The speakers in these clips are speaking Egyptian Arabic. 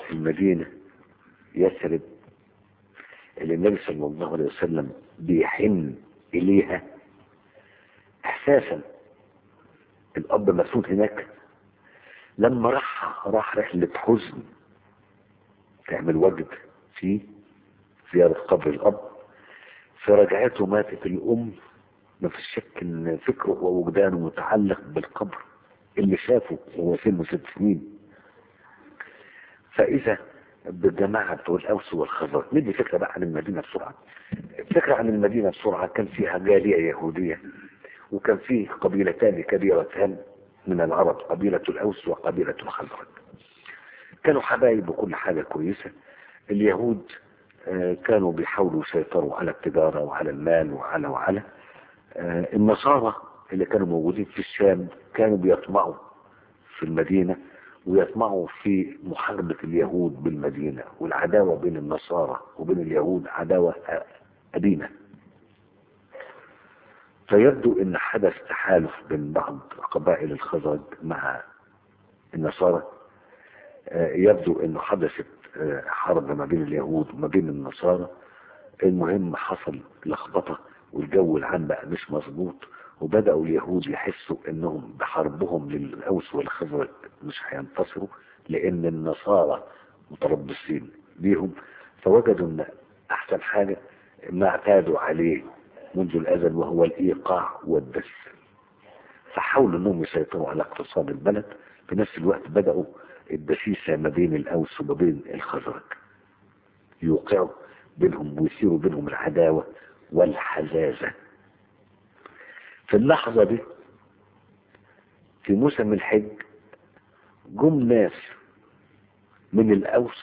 المدينة يثرب اللي النبي صلى الله عليه وسلم بيحن إليها إحساسا الأب مسؤول هناك لما راح راح رحلة حزن تعمل وجد في زيارة قبر الأب في رجعته ماتت الأم ما فيش شك إن فكره ووجدانه متعلق بالقبر اللي شافه وهو سنه ست سنين فإذا بالجماعة بتوع الأوس والخزرج ندي فكرة بقى عن المدينة بسرعة فكرة عن المدينة بسرعة كان فيها جالية يهودية وكان فيه قبيلتان كبيرتان من العرب قبيلة الأوس وقبيلة الخزرج كانوا حبايب وكل حاجة كويسة اليهود آه، كانوا بيحاولوا يسيطروا على التجارة وعلى المال وعلى وعلى آه، النصارى اللي كانوا موجودين في الشام كانوا بيطمعوا في المدينة ويطمعوا في محاربة اليهود بالمدينة والعداوة بين النصارى وبين اليهود عداوة قديمة فيبدو ان حدث تحالف بين بعض قبائل الخزرج مع النصارى آه، يبدو انه حدثت آه، حرب ما بين اليهود وما بين النصارى المهم حصل لخبطة والجو العام بقى مش مظبوط وبدأوا اليهود يحسوا انهم بحربهم للأوس والخزرج مش هينتصروا لان النصارى متربصين بيهم فوجدوا ان احسن حاجة ما اعتادوا عليه منذ الازل وهو الايقاع والدس فحاولوا انهم يسيطروا على اقتصاد البلد في نفس الوقت بدأوا الدسيسة ما بين الأوس وما بين الخزرج يوقعوا بينهم ويثيروا بينهم العداوة والحزازة في اللحظة دي في موسم الحج جم ناس من الأوس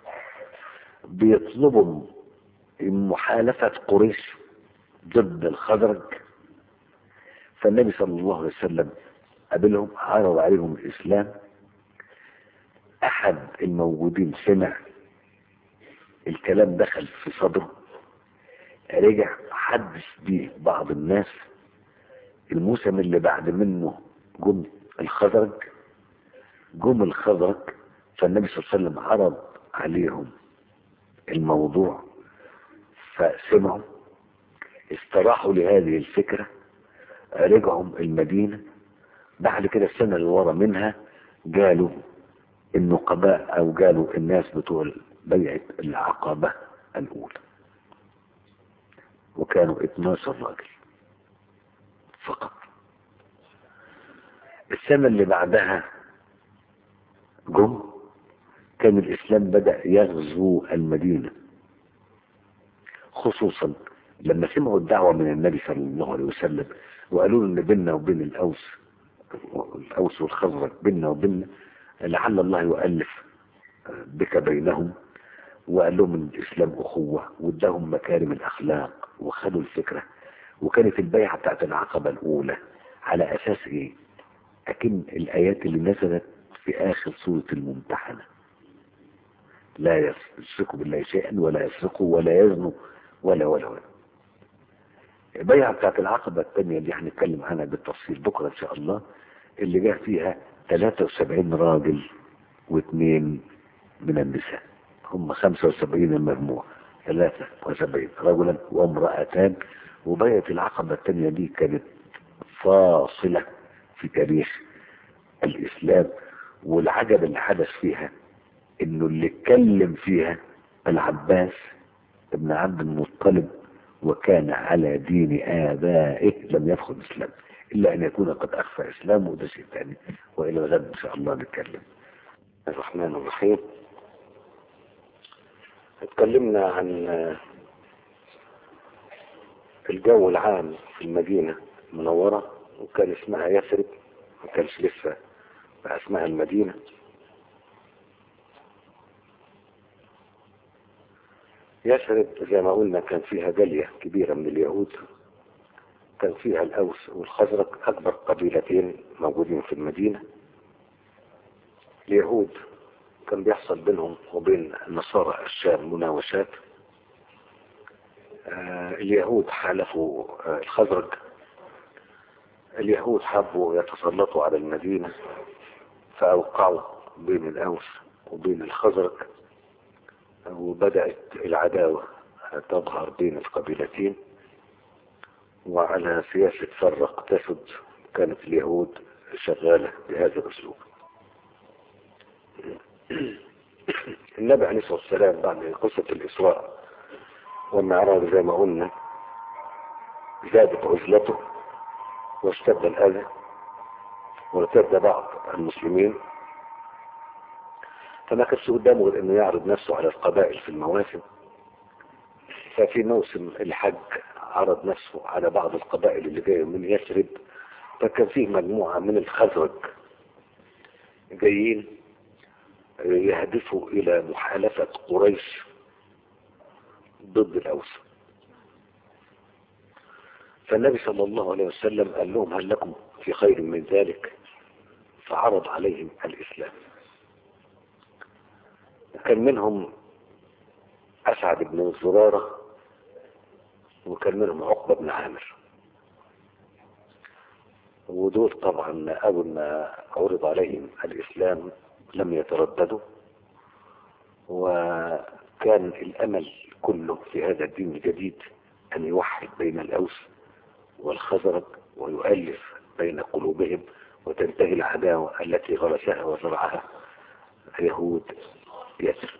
بيطلبوا محالفة قريش ضد الخزرج فالنبي صلى الله عليه وسلم قابلهم عرض عليهم الإسلام أحد الموجودين سمع الكلام دخل في صدره رجع حدث بيه بعض الناس الموسم اللي بعد منه جم الخزرج جم الخزرج فالنبي صلى الله عليه وسلم عرض عليهم الموضوع فسمعوا استراحوا لهذه الفكرة رجعوا المدينة بعد كده السنة اللي ورا منها قالوا النقباء او قالوا الناس بتوع بيعة العقبة الاولى وكانوا 12 راجل فقط السنة اللي بعدها جم كان الاسلام بدأ يغزو المدينة خصوصا لما سمعوا الدعوة من النبي صلى الله عليه وسلم وقالوا له ان بيننا وبين الاوس الاوس والخزرج بيننا وبين لعل الله يؤلف بك بينهم وقال لهم ان الاسلام اخوة واداهم مكارم الاخلاق وخدوا الفكرة وكانت البيعة بتاعت العقبة الاولى على اساس ايه اكن الايات اللي نزلت في اخر سورة الممتحنة لا يشركوا بالله شيئا ولا يسرقوا ولا يزنوا ولا ولا ولا البيعة بتاعت العقبة الثانية دي هنتكلم عنها بالتفصيل بكرة ان شاء الله اللي جاء فيها 73 راجل واثنين من النساء هم 75 المجموع 73 رجلا وامرأتان وبيعة العقبة الثانية دي كانت فاصلة في تاريخ الإسلام والعجب اللي حدث فيها انه اللي اتكلم فيها العباس ابن عبد المطلب وكان على دين آبائه لم يدخل الإسلام إلا أن يكون قد أخفى إسلامه وده شيء ثاني وإلى غد إن شاء الله نتكلم الرحمن الرحيم اتكلمنا عن الجو العام في المدينة المنورة وكان اسمها يثرب ما كانش لسه بقى اسمها المدينة يثرب زي ما قلنا كان فيها جالية كبيرة من اليهود كان فيها الأوس والخزرج أكبر قبيلتين موجودين في المدينة اليهود كان بيحصل بينهم وبين نصارى الشام مناوشات آه اليهود حالفوا آه الخزرج اليهود حبوا يتسلطوا على المدينة فأوقعوا بين الأوس وبين الخزرج وبدأت العداوة تظهر بين القبيلتين وعلى سياسة فرق تسد كانت اليهود شغالة بهذا الأسلوب النبي عليه الصلاة والسلام بعد قصة الإسراء والمعراج زي ما قلنا زادت عزلته واشتد الأذى وارتد بعض المسلمين فما كانش قدامه غير انه يعرض نفسه على القبائل في المواسم ففي موسم الحج عرض نفسه على بعض القبائل اللي جايه من يثرب فكان فيه مجموعة من الخزرج جايين يهدفوا الى محالفة قريش ضد الاوس فالنبي صلى الله عليه وسلم قال لهم هل لكم في خير من ذلك فعرض عليهم الاسلام كان منهم اسعد بن الزرارة وكان منهم عقبة بن عامر ودول طبعا اول ما عرض عليهم الاسلام لم يترددوا وكان الامل كله في هذا الدين الجديد ان يوحد بين الاوس والخزرج ويؤلف بين قلوبهم وتنتهي العداوة التي غرسها وزرعها يهود يثرب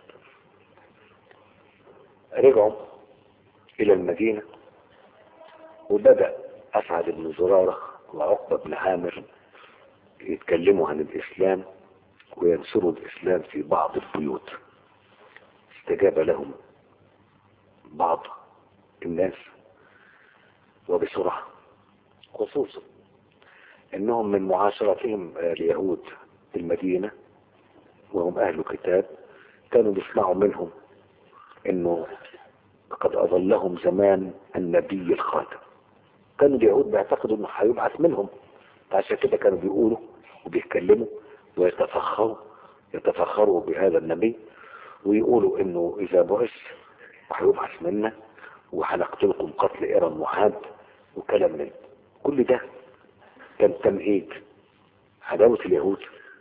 رجعوا الى المدينة وبدأ اسعد بن زرارة وعقبة بن عامر يتكلموا عن الاسلام وينصروا الاسلام في بعض البيوت استجاب لهم بعض الناس وبسرعة خصوصا انهم من معاشرتهم اليهود في المدينة وهم اهل كتاب كانوا بيسمعوا منهم انه قد اظلهم زمان النبي الخاتم كانوا اليهود بيعتقدوا انه هيبعث منهم فعشان كده كانوا بيقولوا وبيتكلموا ويتفخروا يتفخروا بهذا النبي ويقولوا انه اذا بعث هيبعث منا وهنقتلكم قتل ارم وعاد وكلام من كل ده كان تمهيد عداوة اليهود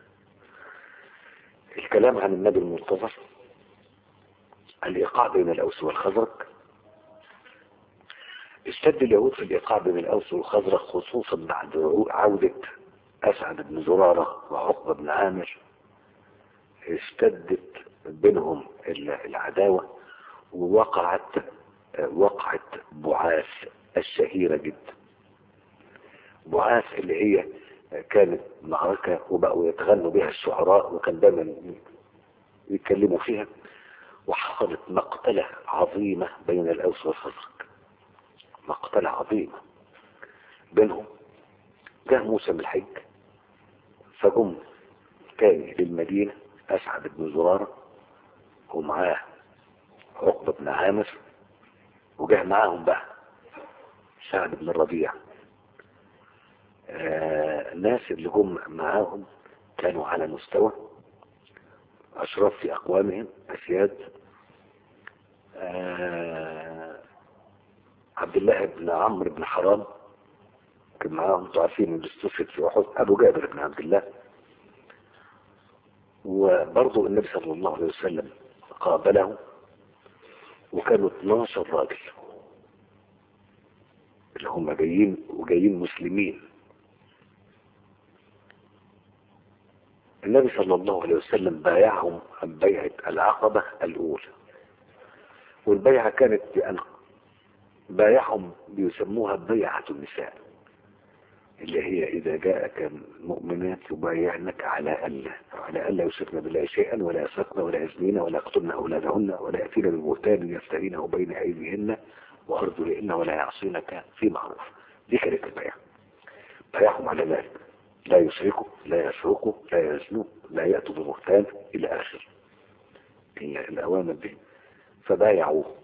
الكلام عن النبي المنتظر الإيقاع بين الأوس والخزرج اشتد اليهود في الإيقاع بين الأوس والخزرج خصوصا بعد عودة أسعد بن زرارة وعقبة بن عامر اشتدت بينهم العداوة ووقعت وقعت بعاث الشهيرة جدا بعاث اللي هي كانت معركة وبقوا يتغنوا بها الشعراء وكان دايما يتكلموا فيها وحصلت مقتلة عظيمة بين الأوس والخزرج مقتلة عظيمة بينهم جاء موسم الحج فجم تاني للمدينة أسعد بن زرارة ومعاه عقبة بن عامر وجه معاهم بقى سعد بن الربيع آه الناس اللي هم معاهم كانوا على مستوى أشراف في أقوامهم أسياد آه عبد الله بن عمرو بن حرام كان معاهم تعرفين اللي استشهد في أحد أبو جابر بن عبد الله وبرضه النبي صلى الله عليه وسلم قابله وكانوا 12 راجل اللي هم جايين وجايين مسلمين النبي صلى الله عليه وسلم بايعهم بيعة العقبة الأولى والبيعة كانت بأن بايعهم بيسموها بيعة النساء اللي هي إذا جاءك مؤمنات يبايعنك على ألا على ألا يشركن بالله شيئا ولا يسرقن ولا يزنين ولا يقتلن أولادهن ولا يأتين ببهتان يفترينه بين أيديهن وأرجلهن ولا يعصينك في معروف دي كانت البيعة بايعهم على ذلك لا يشركوا لا يسرقوا لا يزنوا لا يأتوا ببهتان إلى آخر الأوامر دي فبايعوه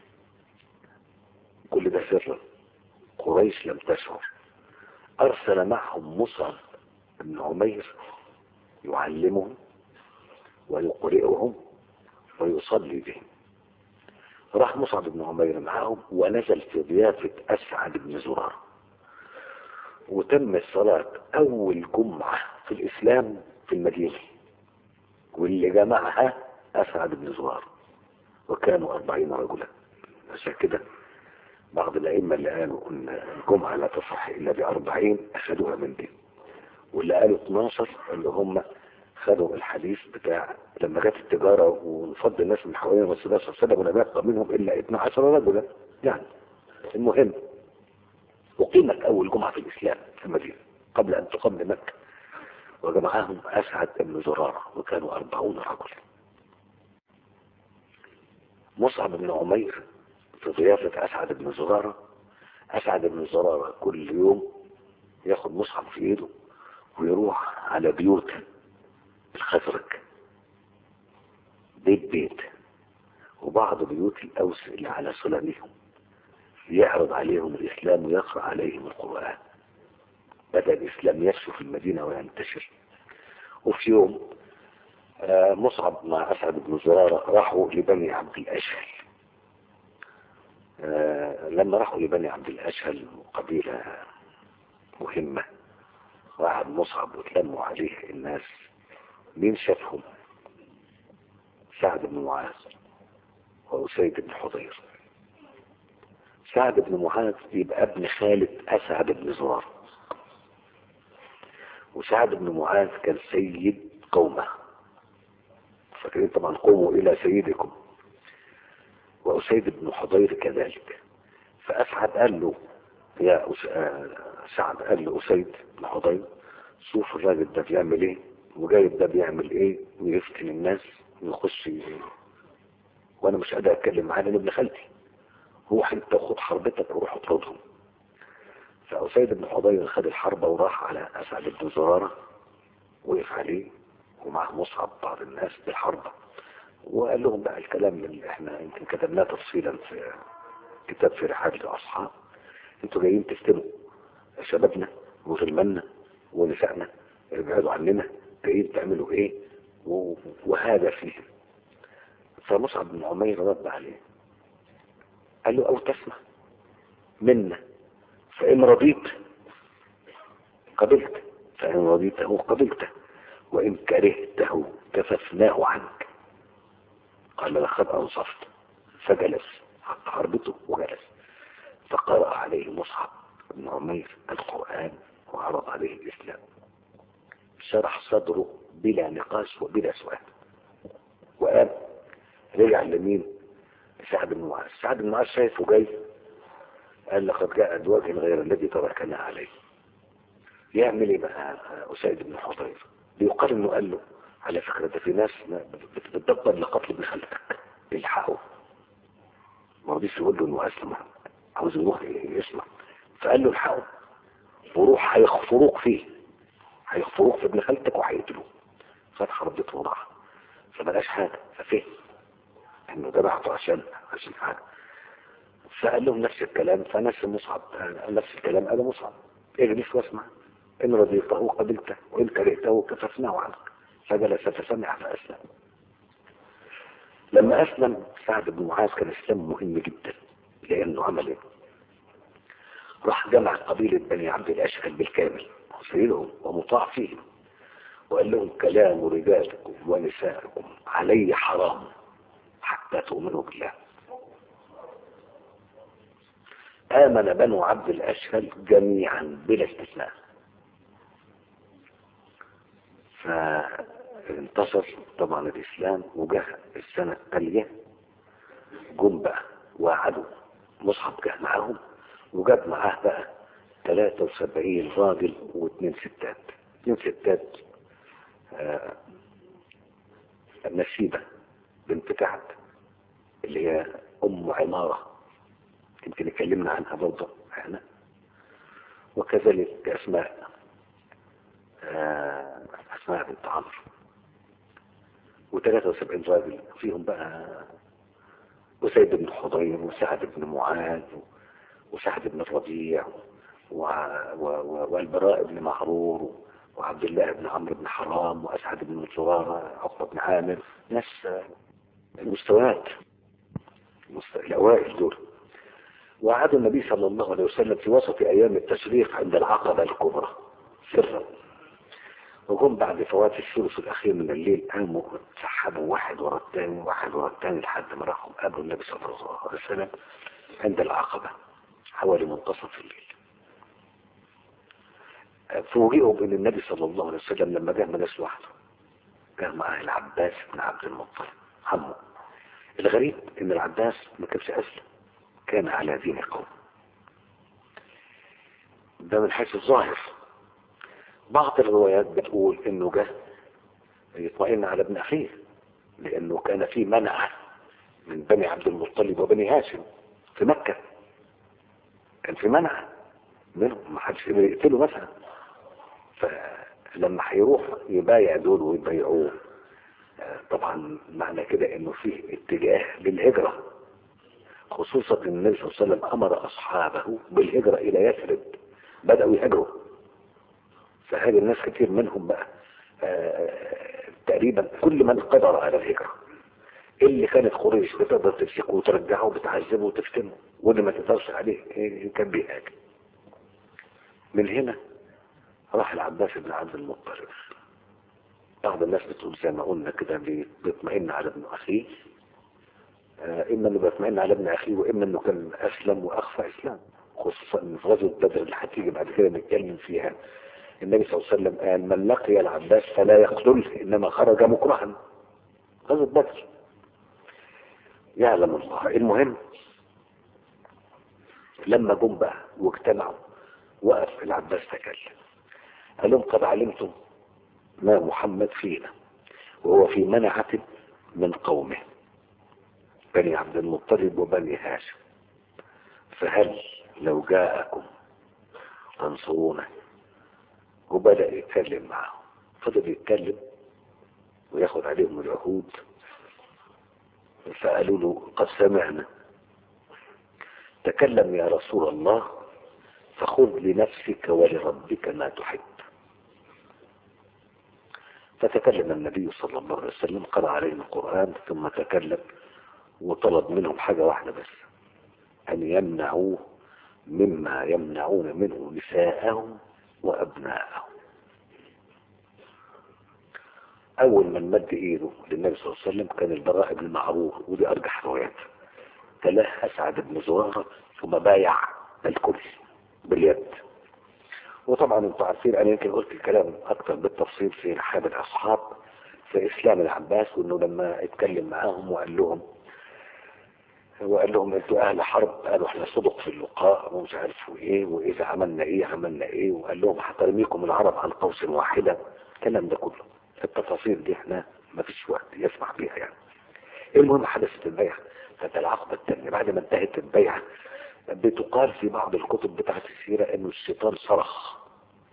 كل ده سرا قريش لم تشعر أرسل معهم مصعب بن عمير يعلمهم ويقرئهم ويصلي بهم راح مصعب بن عمير معهم ونزل في ضيافة أسعد بن زرار وتم الصلاة أول جمعة في الإسلام في المدينة واللي جمعها أسعد بن زرار وكانوا أربعين رجلا عشان كده بعض الأئمة اللي قالوا أن الجمعة لا تصح إلا بأربعين أخذوها من دي واللي قالوا 12 اللي هم خدوا الحديث بتاع لما جت التجارة ونفض الناس من حوالين الرسول صلى الله عليه وسلم ولم يبقى منهم إلا 12 رجلا يعني المهم أقيمت أول جمعة في الإسلام في المدينة قبل أن تقام بمكة وجمعهم أسعد بن زرارة وكانوا أربعون رجلا مصعب بن عمير في ضيافة أسعد بن زرارة أسعد بن زرارة كل يوم ياخد مصعب في إيده ويروح على بيوت الخزرج بيت بيت وبعض بيوت الأوس اللي على سلامهم يعرض عليهم الإسلام ويقرأ عليهم القرآن بدأ الإسلام يفشو في المدينة وينتشر وفي يوم آه، مصعب مع أسعد بن زرارة راحوا لبني عبد الأشهل آه، لما راحوا لبني عبد الأشهل قبيلة مهمة وقعد مصعب وتلموا عليه الناس مين شافهم سعد بن معاذ وأسيد بن حضير سعد بن معاذ يبقى ابن خالد أسعد بن زرار وسعد بن معاذ كان سيد قومه فاكرين طبعا قوموا إلى سيدكم وأسيد بن حضير كذلك فأسعد قال له يا أس... آه، سعد قال له أسيد بن حضير شوف الراجل ده بيعمل ايه وجايب ده بيعمل ايه ويفتن الناس ويخش ي- وانا مش قادر اتكلم معاه لان ابن خالتي روح انت وخد حربتك وروح اطردهم فأسيد بن حضير خد الحربة وراح على أسعد بن زرارة وقف عليه ومعه مصعب بعض الناس بالحربة وقال لهم بقى الكلام اللي احنا يمكن كتبناه تفصيلا في كتاب في رحاب الأصحاب انتوا جايين تفتنوا شبابنا وغلماننا ونسائنا ابعدوا عننا جايين تعملوا ايه و- وهذا فيهم فمصعب بن عمير رد عليه قال له او تسمع منا فإن رضيت قبلت فإن رضيته قبلته وإن كرهته كففناه عنك قال لقد أنصفت فجلس حق حربته وجلس فقرأ عليه مصعب بن عمير القرآن وعرض عليه الإسلام شرح صدره بلا نقاش وبلا سؤال وقام رجع لمين سعد بن معاذ سعد بن معاذ شايفه جاي قال لقد جاء الوجه غير الذي تركنا عليه يعمل ايه بقى أسيد بن حضير بيقال انه قال له على فكرة ده في ناس بت- بتدبر لقتل ابن خالتك الحقه ما رضيش يقول له انه اسلم عاوز يروح يسمع فقال له الحقه وروح هيخفروك فيه هيخفروك في ابن خالتك وهيقتلوه خد حربته وراح فبلاش حاجة ففهم انه ده بعته عشان عشان حاجة فقال لهم نفس الكلام فنفس مصعب قال نفس الكلام قال مصعب اجلس واسمع ان رضيته قبلته وان كرهته كففناه عنك فجلس فسمع فاسلم لما اسلم سعد بن معاذ كان اسلام مهم جدا لانه عمل ايه راح جمع قبيلة بني عبد الاشهل بالكامل سيدهم ومطاع فيهم وقال لهم كلام رجالكم ونسائكم علي حرام حتى تؤمنوا بالله آمن بنو عبد الأشهل جميعا بلا استثناء فانتصر طبعا الإسلام وجه السنة التالية جم بقى وعدوا مصحف جه معاهم وجاب معاه بقى 73 راجل واثنين ستات اثنين ستات آه نسيبة بنت كعب اللي هي أم عمارة يمكن اتكلمنا عنها برضه احنا وكذلك أسماء آه، أسماء بنت عمرو و73 راجل فيهم بقى وسيد بن حضير وسعد بن معاذ وسعد بن الربيع و... و... و... والبراء بن معرور وعبد الله بن عمرو بن حرام وأسعد بن زرارة عقبة بن عامر ناس آه، المستويات المست- الأوائل دول وعاد النبي صلى الله عليه وسلم في وسط أيام التشريق عند العقبة الكبرى سرا وجم بعد فوات الثلث الأخير من الليل قاموا سحبوا واحد ورا الثاني واحد ورا الثاني لحد ما راحوا قابلوا النبي صلى الله عليه وسلم عند العقبة حوالي منتصف الليل فوجئوا بأن النبي صلى الله عليه وسلم لما جاء ما جاش لوحده جاء معاه العباس بن عبد المطلب عمه الغريب ان العباس ما كانش اسلم كان على دين قوم ده من حيث الظاهر بعض الروايات بتقول انه جه يطمئن على ابن اخيه لانه كان في منع من بني عبد المطلب وبني هاشم في مكة كان في منع منهم ما حدش يقدر يقتله مثلا فلما هيروح يبايع دول ويبايعوه طبعا معنى كده انه فيه اتجاه للهجرة خصوصا ان النبي صلى الله عليه وسلم امر اصحابه بالهجرة الى يثرب بدأوا يهاجروا فهاجر الناس كتير منهم بقى تقريبا كل من قدر على الهجرة اللي كانت قريش بتقدر تمسكه وترجعه وتعذبه وتفتنه واللي ما تقدرش عليه كان بيهاجر من هنا راح العباس بن عبد المطلب بعض الناس بتقول زي ما قلنا كده بيطمئن على ابن اخيه اما انه بيطمئن على ابن اخيه واما انه كان اسلم واخفى اسلام خصوصا ان في غزوه بدر اللي هتيجي بعد كده نتكلم فيها النبي صلى الله عليه وسلم قال من لقي العباس فلا يقتله انما خرج مكرها غزوه بدر يعلم الله المهم لما جم بقى واجتمعوا وقف العباس تكلم قال لهم قد علمتم ما محمد فينا وهو في منعة من قومه بني عبد المطلب وبني هاشم فهل لو جاءكم تنصرونه وبدأ يتكلم معهم فضل يتكلم وياخد عليهم العهود فقالوا له قد سمعنا تكلم يا رسول الله فخذ لنفسك ولربك ما تحب فتكلم النبي صلى الله عليه وسلم قرأ عليهم القرآن ثم تكلم وطلب منهم حاجة واحدة بس أن يمنعوه مما يمنعون منه نساءهم وأبناءهم أول من مد إيده للنبي صلى الله عليه وسلم كان البراء بن معروف ودي أرجح روايات تلاه أسعد بن زرارة ثم بايع الكل باليد وطبعا انتم عارفين انا يمكن قلت الكلام اكتر بالتفصيل في رحاب الاصحاب في اسلام العباس وانه لما اتكلم معاهم وقال لهم وقال لهم انتوا اهل حرب قالوا احنا صدق في اللقاء ومش عارف ايه واذا عملنا ايه عملنا ايه وقال لهم هترميكم العرب عن قوس واحده الكلام ده كله التفاصيل دي احنا ما فيش وقت يسمح بيها يعني المهم حدثت البيعه كانت العقبه الثانيه بعد ما انتهت البيعه بتقال في بعض الكتب بتاعت السيرة انه الشيطان صرخ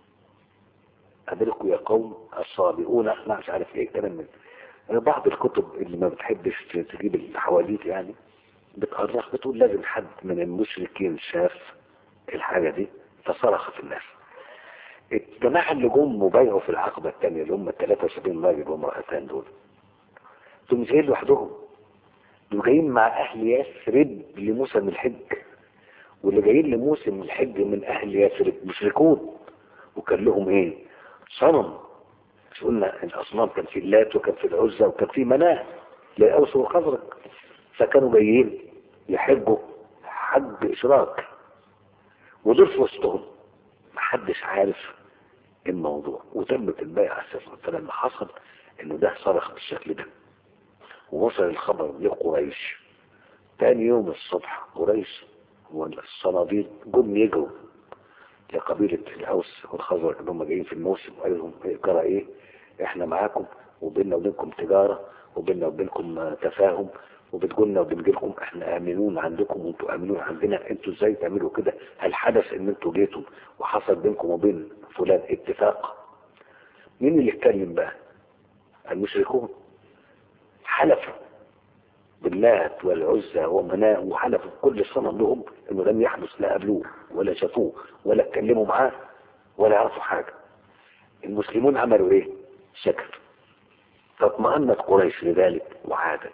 أدركوا يا قوم الصابئون ما مش عارف ايه كلام من بعض الكتب اللي ما بتحبش تجيب الحواديت يعني بتأرخ بتقول لازم حد من المشركين شاف الحاجة دي فصرخ في الناس الجماعة اللي جم وبايعوا في العقبة الثانية اللي هم 73 راجل وامرأتان دول دول مش جايين لوحدهم دول جايين مع أهل يثرب لموسم الحج واللي جايين لموسم الحج من اهل يثرب مشركون وكان لهم ايه صنم مش قلنا الاصنام كان في اللات وكان في العزى وكان في مناه للاوس والخزرج فكانوا جايين يحجوا حج اشراك ودول في وسطهم محدش عارف الموضوع وتمت البيعة اساسا فلما حصل انه ده صرخ بالشكل ده ووصل الخبر لقريش تاني يوم الصبح قريش والصناديد جم يجروا لقبيلة الأوس والخزرج اللي هم جايين في الموسم وقال لهم جرى إيه إحنا معاكم وبيننا وبينكم تجارة وبيننا وبينكم تفاهم وبتقولنا وبنجيلكم احنا امنون عندكم وانتوا امنون عندنا انتوا ازاي تعملوا كده هل حدث ان انتوا جيتم وحصل بينكم وبين فلان اتفاق مين اللي اتكلم بقى المشركون حلفوا باللات والعزى ومناء وحلفوا كل صنم لهم انه لم يحدث لا قابلوه ولا شافوه ولا اتكلموا معاه ولا يعرفوا حاجة المسلمون عملوا ايه سكتوا فاطمأنت قريش لذلك وعادت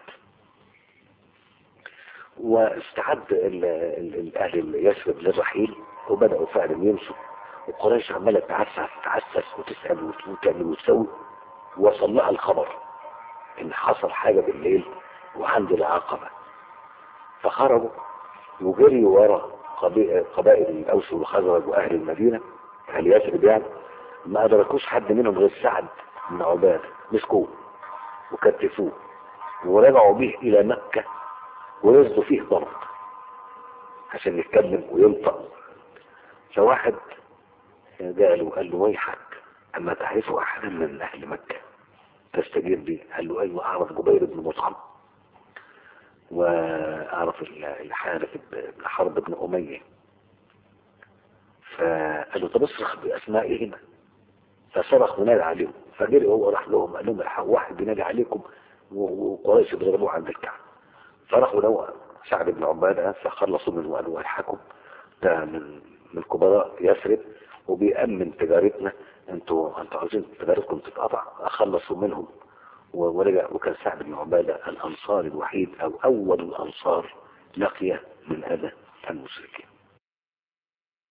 واستعد اهل يثرب للرحيل وبدأوا فعلا يمشوا وقريش عمالة تعسس تعسس وتسأل وتعمل وتسوي وصل لها الخبر ان حصل حاجة بالليل وعند العقبة فخرجوا وجريوا ورا قبي- قبائل الاوس والخزرج واهل المدينة اهل يثرب يعني ما ادركوش حد منهم غير سعد بن عبادة مسكوه وكتفوه ورجعوا به الى مكة ورزقوا فيه ضرب عشان يتكلم وينطق فواحد جاء له قال له ويحك أما تعرف أحدا من أهل مكة تستجير به قال له أيوة أعرف جبير بن مطعم وأعرف ال- الحارث بن حرب بن أمية فقال له طب اصرخ بأسمائهما فصرخ ونادى عليهم فجري هو راح لهم قال لهم الحقوا واحد بينادي عليكم و- وقريش بيضربوه عند الكعبة فراحوا له سعد بن عبادة فخلصوا منه وقالوا الحكم ده من من كبراء يثرب وبيأمن تجارتنا انتوا انتوا عاوزين تجارتكم تتقطع اخلصوا منهم و- ورجع وكان سعد بن عبادة الانصار الوحيد او اول الانصار لقي من اذى المشركين